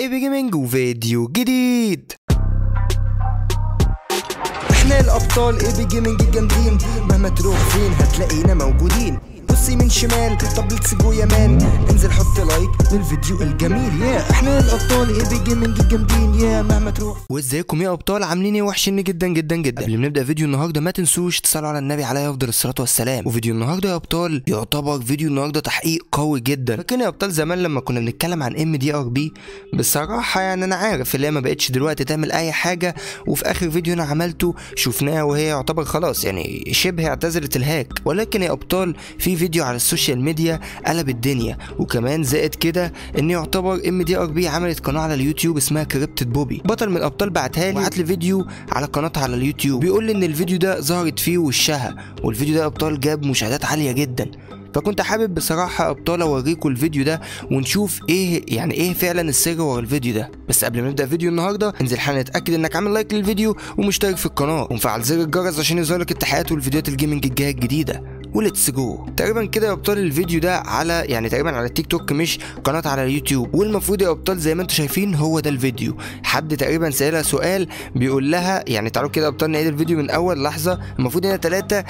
ايبي جيمنج وفيديو جديد احنا الابطال ايبي جيمنج الجامدين مهما تروح فين هتلاقينا موجودين بص يمين شمال طب ليتس جو يا مان انزل حط لايك للفيديو الجميل يا احنا الابطال ايبي جيمنج الجامدين يا مهما تروح وازيكم يا ابطال عاملين ايه وحشني جدا جدا جدا قبل ما نبدا فيديو النهارده ما تنسوش تصلوا على النبي عليه افضل الصلاه والسلام وفيديو النهارده يا ابطال يعتبر فيديو النهارده تحقيق قوي جدا فاكرين يا ابطال زمان لما كنا بنتكلم عن ام دي ار بي بصراحه يعني انا عارف اللي هي ما بقتش دلوقتي تعمل اي حاجه وفي اخر فيديو انا عملته شفناها وهي يعتبر خلاص يعني شبه اعتزلت الهاك ولكن يا ابطال في فيديو على السوشيال ميديا قلب الدنيا وكمان زائد كده ان يعتبر ام دي ار بي عملت قناه على اليوتيوب اسمها كريبتد بوبي بطل من الابطال بعتها لي وبعت لي فيديو على قناتها على اليوتيوب بيقول لي ان الفيديو ده ظهرت فيه وشها والفيديو ده يا ابطال جاب مشاهدات عاليه جدا فكنت حابب بصراحة أبطال أوريكم الفيديو ده ونشوف إيه يعني إيه فعلا السر ورا الفيديو ده بس قبل ما نبدأ فيديو النهاردة انزل حالا اتأكد إنك عامل لايك للفيديو ومشترك في القناة ومفعل زر الجرس عشان يظهرلك التحيات والفيديوهات الجيمنج الجاية الجديدة وليتس جو تقريبا كده يا ابطال الفيديو ده على يعني تقريبا على التيك توك مش قناه على اليوتيوب والمفروض يا ابطال زي ما انتم شايفين هو ده الفيديو حد تقريبا سالها سؤال بيقول لها يعني تعالوا كده يا ابطال نعيد الفيديو من اول لحظه المفروض هنا 3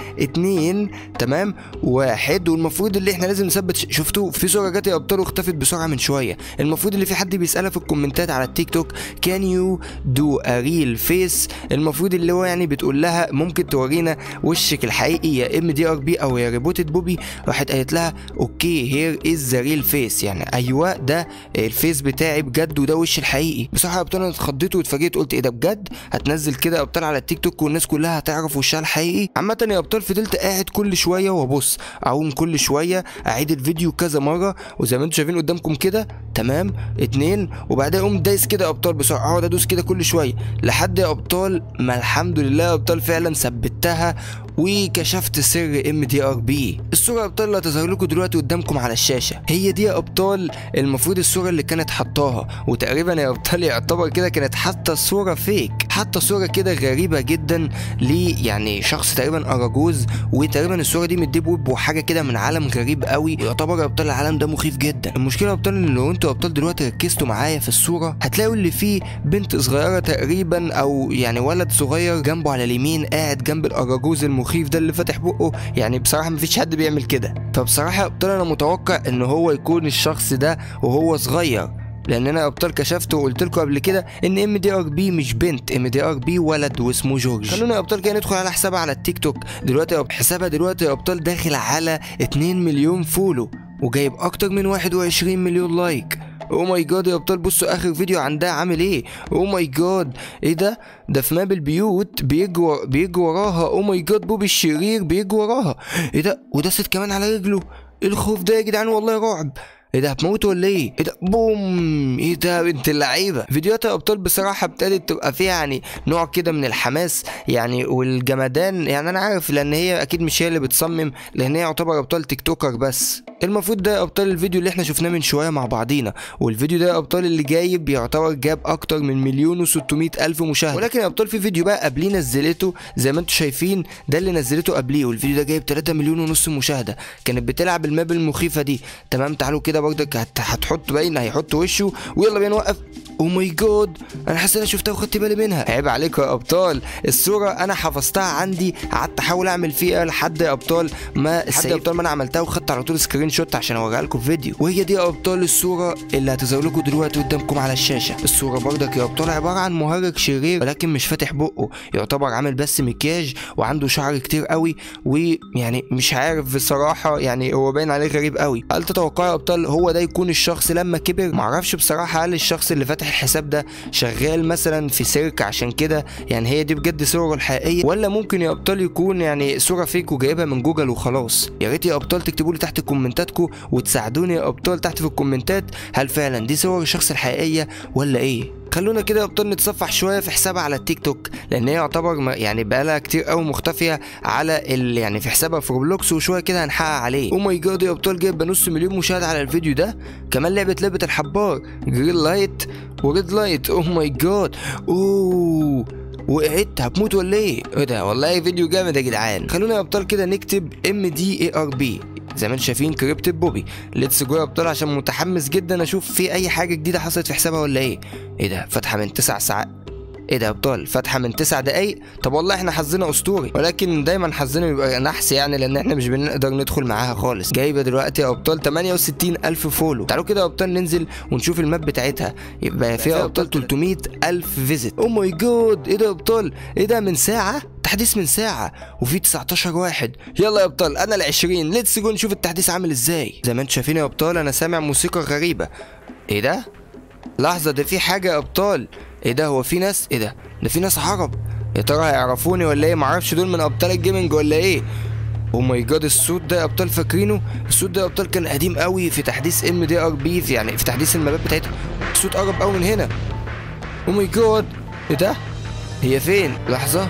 2 تمام واحد والمفروض اللي احنا لازم نثبت شفتوا في صوره جت يا ابطال واختفت بسرعه من شويه المفروض اللي في حد بيسالها في الكومنتات على التيك توك كان يو دو ا ريل فيس المفروض اللي هو يعني بتقول لها ممكن تورينا وشك الحقيقي يا ام دي ار بي او يا ريبوتد بوبي راحت قالت لها اوكي هير از ذا ريل فيس يعني ايوه ده الفيس بتاعي بجد وده وش الحقيقي بصراحه يا ابطال انا اتخضيت واتفاجئت قلت ايه ده بجد هتنزل كده يا ابطال على التيك توك والناس كلها هتعرف وشها الحقيقي عامه يا ابطال فضلت قاعد كل شويه وابص اقوم كل شويه اعيد الفيديو كذا مره وزي ما انتم شايفين قدامكم كده تمام اتنين وبعدها اقوم دايس كده يا ابطال بسرعه اقعد ادوس كده كل شويه لحد يا ابطال ما الحمد لله يا ابطال فعلا ثبتها وكشفت سر ام دي ار بي الصوره يا ابطال اللي هتظهر لكم دلوقتي قدامكم على الشاشه هي دي يا ابطال المفروض الصوره اللي كانت حطاها وتقريبا يا ابطال يعتبر كده كانت حاطه صوره فيك حاطه صوره كده غريبه جدا ل يعني شخص تقريبا اراجوز وتقريبا الصوره دي مديب ويب وحاجه كده من عالم غريب قوي يعتبر يا ابطال العالم ده مخيف جدا المشكله يا ابطال ان لو انتوا يا ابطال دلوقتي ركزتوا معايا في الصوره هتلاقوا اللي فيه بنت صغيره تقريبا او يعني ولد صغير جنبه على اليمين قاعد جنب الاراجوز المخيف ده اللي فاتح بقه يعني بصراحه مفيش حد بيعمل كده فبصراحه يا ابطال انا متوقع ان هو يكون الشخص ده وهو صغير لان انا ابطال كشفت وقلت لكم قبل كده ان ام دي ار بي مش بنت ام دي ار بي ولد واسمه جورج خلونا يا ابطال كده ندخل على حسابها على التيك توك دلوقتي يا حسابها دلوقتي يا ابطال داخل على 2 مليون فولو وجايب اكتر من 21 مليون لايك او ماي جاد يا ابطال بصوا اخر فيديو عندها عامل ايه او ماي جاد ايه ده ده في ماب البيوت بيجوا بيجوا وراها او ماي جاد بوبي الشرير بيجوا وراها ايه ده ودست كمان على رجله ايه الخوف ده يا جدعان والله رعب ايه ده هتموت ولا ايه؟ ايه ده بوم ايه ده بنت اللعيبه فيديوهات الابطال بصراحه ابتدت تبقى فيها يعني نوع كده من الحماس يعني والجمدان يعني انا عارف لان هي اكيد مش هي اللي بتصمم لان هي يعتبر ابطال تيك توكر بس المفروض ده ابطال الفيديو اللي احنا شفناه من شويه مع بعضينا والفيديو ده ابطال اللي جايب يعتبر جاب اكتر من مليون و600 الف مشاهده ولكن يا ابطال في فيديو بقى قبليه نزلته زي ما انتم شايفين ده اللي نزلته قبليه والفيديو ده جايب 3 مليون ونص مشاهده كانت بتلعب الماب المخيفه دي تمام تعالوا كده برضك هت... هتحط باين هيحط وشه ويلا بينا نوقف او ماي جاد انا حاسس انا شفتها وخدت بالي منها عيب عليكم يا ابطال الصوره انا حفظتها عندي قعدت احاول اعمل فيها لحد يا ابطال ما لحد يا ابطال ما انا عملتها وخدت على طول سكرين شوت عشان اوريها لكم في فيديو وهي دي يا ابطال الصوره اللي هتظهر لكم دلوقتي قدامكم على الشاشه الصوره برضك يا ابطال عباره عن مهرج شرير ولكن مش فاتح بقه يعتبر عامل بس مكياج وعنده شعر كتير قوي ويعني مش عارف بصراحه يعني هو باين عليه غريب قوي هل تتوقعوا يا ابطال هو ده يكون الشخص لما كبر معرفش بصراحه هل الشخص اللي فاتح الحساب ده شغال مثلا في سيرك عشان كده يعني هي دي بجد صوره الحقيقيه ولا ممكن يا ابطال يكون يعني صوره فيك وجايبها من جوجل وخلاص يا ريت يا ابطال تكتبوا لي تحت كومنتاتكم وتساعدوني يا ابطال تحت في الكومنتات هل فعلا دي صور الشخص الحقيقيه ولا ايه خلونا كده يا ابطال نتصفح شويه في حسابها على التيك توك لان هي يعتبر ما- يعني بقالها كتير قوي مختفيه على ال يعني في حسابها في روبلوكس وشويه كده هنحقق عليه او ماي جاد يا ابطال جايبه نص مليون مشاهده على الفيديو ده كمان لعبه لعبه الحبار جرين لايت وريد لايت او ماي جاد اوه وقعت هتموت ولا ايه؟ ايه ده والله فيديو جامد يا جدعان خلونا يا ابطال كده نكتب ام دي اي ار بي زي ما انتم شايفين كريبت بوبي ليتس جو يا ابطال عشان متحمس جدا اشوف في اي حاجه جديده حصلت في حسابها ولا ايه ايه ده فاتحه من تسع ساعات ايه ده يا ابطال فاتحه من تسع دقايق طب والله احنا حظنا اسطوري ولكن دايما حظنا بيبقى نحس يعني لان احنا مش بنقدر ندخل معاها خالص جايبه دلوقتي يا ابطال 68 الف فولو تعالوا كده يا ابطال ننزل ونشوف الماب بتاعتها يبقى فيها يا ابطال 300 الف فيزيت او ماي جاد ايه ده يا ابطال ايه ده من ساعه تحديث من ساعة وفي 19 واحد يلا يا ابطال انا ال 20 ليتس جو نشوف التحديث عامل ازاي زي ما انتم شايفين يا ابطال انا سامع موسيقى غريبة ايه ده لحظة ده في حاجة يا ابطال ايه ده هو في ناس ايه ده ده في ناس عرب يا ترى هيعرفوني ولا ايه معرفش دول من ابطال الجيمنج ولا ايه او ماي جاد الصوت ده يا ابطال فاكرينه الصوت ده يا ابطال كان قديم قوي في تحديث ام دي ار بي يعني في تحديث المابات بتاعتها الصوت قرب قوي من هنا او ماي جاد ايه ده هي فين لحظة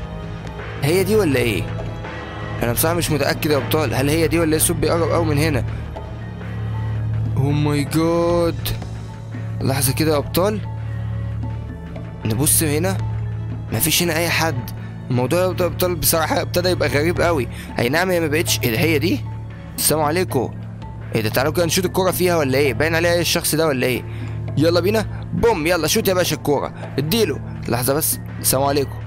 هي دي ولا ايه انا بصراحة مش متأكد يا ابطال هل هي دي ولا ايه الصوت بيقرب قوي من هنا او ماي جاد لحظة كده يا ابطال نبص هنا مفيش هنا اي حد الموضوع يا ابطال بصراحة ابتدى يبقى غريب قوي اي نعم هي ما بقتش ايه ده هي دي السلام عليكم ايه ده تعالوا كده نشوط الكورة فيها ولا ايه باين عليها ايه الشخص ده ولا ايه يلا بينا بوم يلا شوت يا باشا الكورة اديله لحظة بس السلام عليكم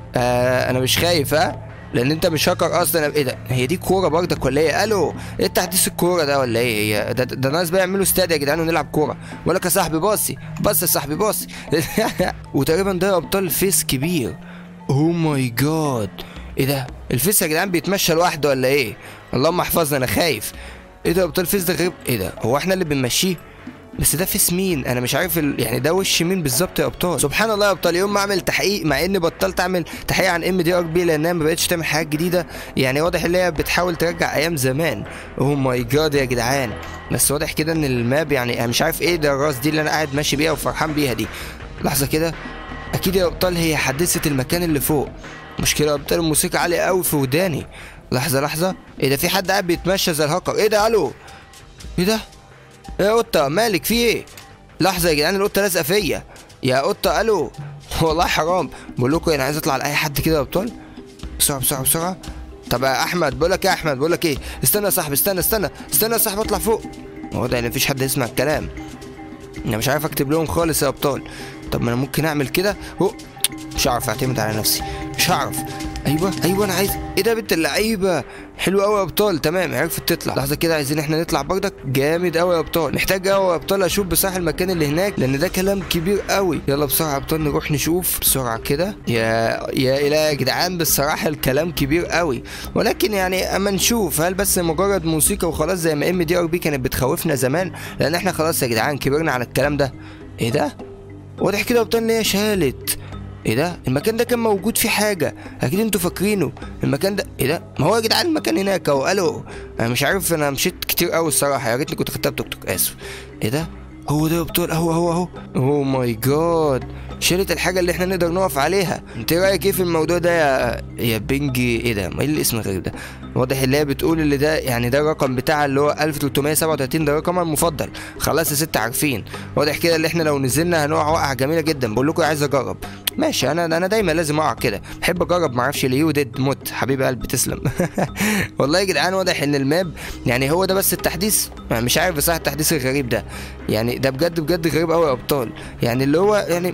آه انا مش خايف ها لان انت مش هاكر اصلا ايه ده هي دي كوره برضك ولا ايه الو ايه تحديث الكوره ده ولا ايه هي ده, ده ناس بقى يعملوا استاد يا جدعان ونلعب كوره بقول لك يا صاحبي باصي بص يا صاحبي باصي وتقريبا ده ابطال فيس كبير او ماي جاد ايه ده الفيس يا جدعان بيتمشى لوحده ولا ايه اللهم احفظنا انا خايف ايه ده ابطال فيس ده غريب ايه ده هو احنا اللي بنمشيه بس ده فيس مين انا مش عارف ال... يعني ده وش مين بالظبط يا ابطال سبحان الله يا ابطال يوم ما اعمل تحقيق مع اني بطلت اعمل تحقيق عن ام دي ار بي لانها ما بقتش تعمل حاجات جديده يعني واضح ان هي بتحاول ترجع ايام زمان اوه ماي جاد يا جدعان بس واضح كده ان الماب يعني انا مش عارف ايه ده الراس دي اللي انا قاعد ماشي بيها وفرحان بيها دي لحظه كده اكيد يا ابطال هي حدثت المكان اللي فوق مشكله يا ابطال الموسيقى عاليه قوي في وداني لحظه لحظه ايه ده في حد قاعد بيتمشى زي الهاكر ايه ده الو ايه ده ايه يا قطه مالك في ايه لحظه يا جدعان القطه لازقه فيا يا قطه الو والله حرام بقول لكم انا عايز اطلع لاي حد كده يا ابطال بسرعه بسرعه بسرعه طب يا احمد بقول لك يا احمد بقول لك ايه استنى يا صاحبي استنى استنى استنى يا صاحبي اطلع فوق واضح ان مفيش حد يسمع الكلام انا مش عارف اكتب لهم خالص يا ابطال طب ما انا ممكن اعمل كده هو مش هعرف اعتمد على نفسي مش هعرف ايوه ايوه انا عايز ايه ده بنت اللعيبه حلو قوي يا ابطال تمام عرفت تطلع لحظه كده عايزين احنا نطلع برضك جامد قوي يا ابطال محتاج قوي يا ابطال اشوف بصراحه المكان اللي هناك لان ده كلام كبير قوي يلا بسرعه يا ابطال نروح نشوف بسرعه كده يا يا الهي يا جدعان بصراحه الكلام كبير قوي ولكن يعني اما نشوف هل بس مجرد موسيقى وخلاص زي ما ام دي ار بي كانت بتخوفنا زمان لان احنا خلاص يا جدعان كبرنا على الكلام ده ايه ده واضح كده يا ابطال ان هي شالت ايه ده المكان ده كان موجود فيه حاجه اكيد انتوا فاكرينه المكان ده ايه ده ما هو يا جدعان المكان هناك اهو الو انا مش عارف انا مشيت كتير قوي الصراحه يا ريتني كنت خدتها بتوك توك اسف ايه ده هو ده يا ابطال اهو اهو اهو اوه ماي جاد شالت الحاجه اللي احنا نقدر نقف عليها انت رايك ايه في الموضوع ده يا يا بنجي ايه ده ما ايه الاسم الغريب ده واضح اللي هي بتقول اللي ده يعني ده الرقم بتاعها اللي هو 1337 ده رقمها المفضل خلاص يا ست عارفين واضح كده اللي احنا لو نزلنا هنقع وقعه جميله جدا بقول لكم عايز اجرب ماشي انا انا دايما لازم اقع كده بحب اجرب ما اعرفش ليه وديد موت حبيب قلبي تسلم والله يا جدعان واضح ان الماب يعني هو ده بس التحديث مش عارف بصراحه التحديث الغريب ده يعني ده بجد بجد غريب قوي يا ابطال يعني اللي هو يعني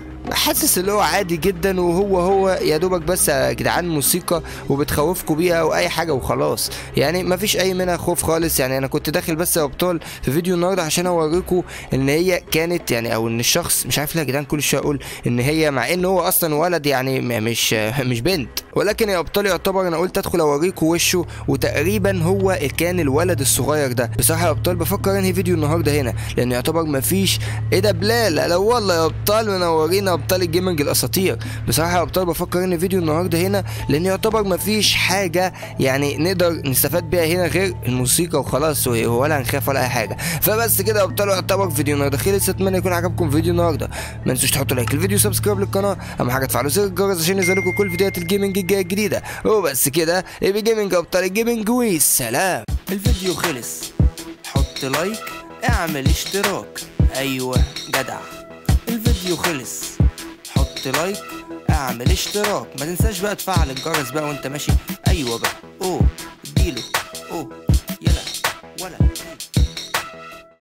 حاسس اللي هو عادي جدا وهو هو يا دوبك بس يا جدعان موسيقى وبتخوفكم بيها او اي حاجه وخلاص يعني ما فيش اي منها خوف خالص يعني انا كنت داخل بس يا ابطال في فيديو النهارده عشان اوريكم ان هي كانت يعني او ان الشخص مش عارف ليه يا جدعان كل شويه اقول ان هي مع ان هو اصلا ولد يعني م- مش مش بنت ولكن يا ابطال يعتبر انا قلت ادخل اوريكم وشه وتقريبا هو كان الولد الصغير ده بصراحه يا ابطال بفكر انهي فيديو النهارده هنا لان يعتبر ما فيش ايه ده بلال لا والله يا ابطال منورين ابطال الجيمنج الاساطير بصراحه يا ابطال بفكر ان فيديو النهارده هنا لان يعتبر ما فيش حاجه يعني نقدر نستفاد بيها هنا غير الموسيقى وخلاص ولا هنخاف ولا اي حاجه فبس كده يا ابطال يعتبر فيديو النهارده خلص اتمنى يكون عجبكم فيديو النهارده ما تنسوش تحطوا لايك للفيديو سبسكرايب للقناه اهم حاجه تفعلوا زر الجرس عشان ينزلكم كل فيديوهات الجيمنج الجايه الجديده وبس كده ايبي جيمنج ابطال الجيمنج والسلام الفيديو خلص حط لايك اعمل اشتراك ايوه جدع الفيديو خلص حط لايك اعمل اشتراك ما تنساش بقى تفعل الجرس بقى وانت ماشي ايوه بقى اوه اديله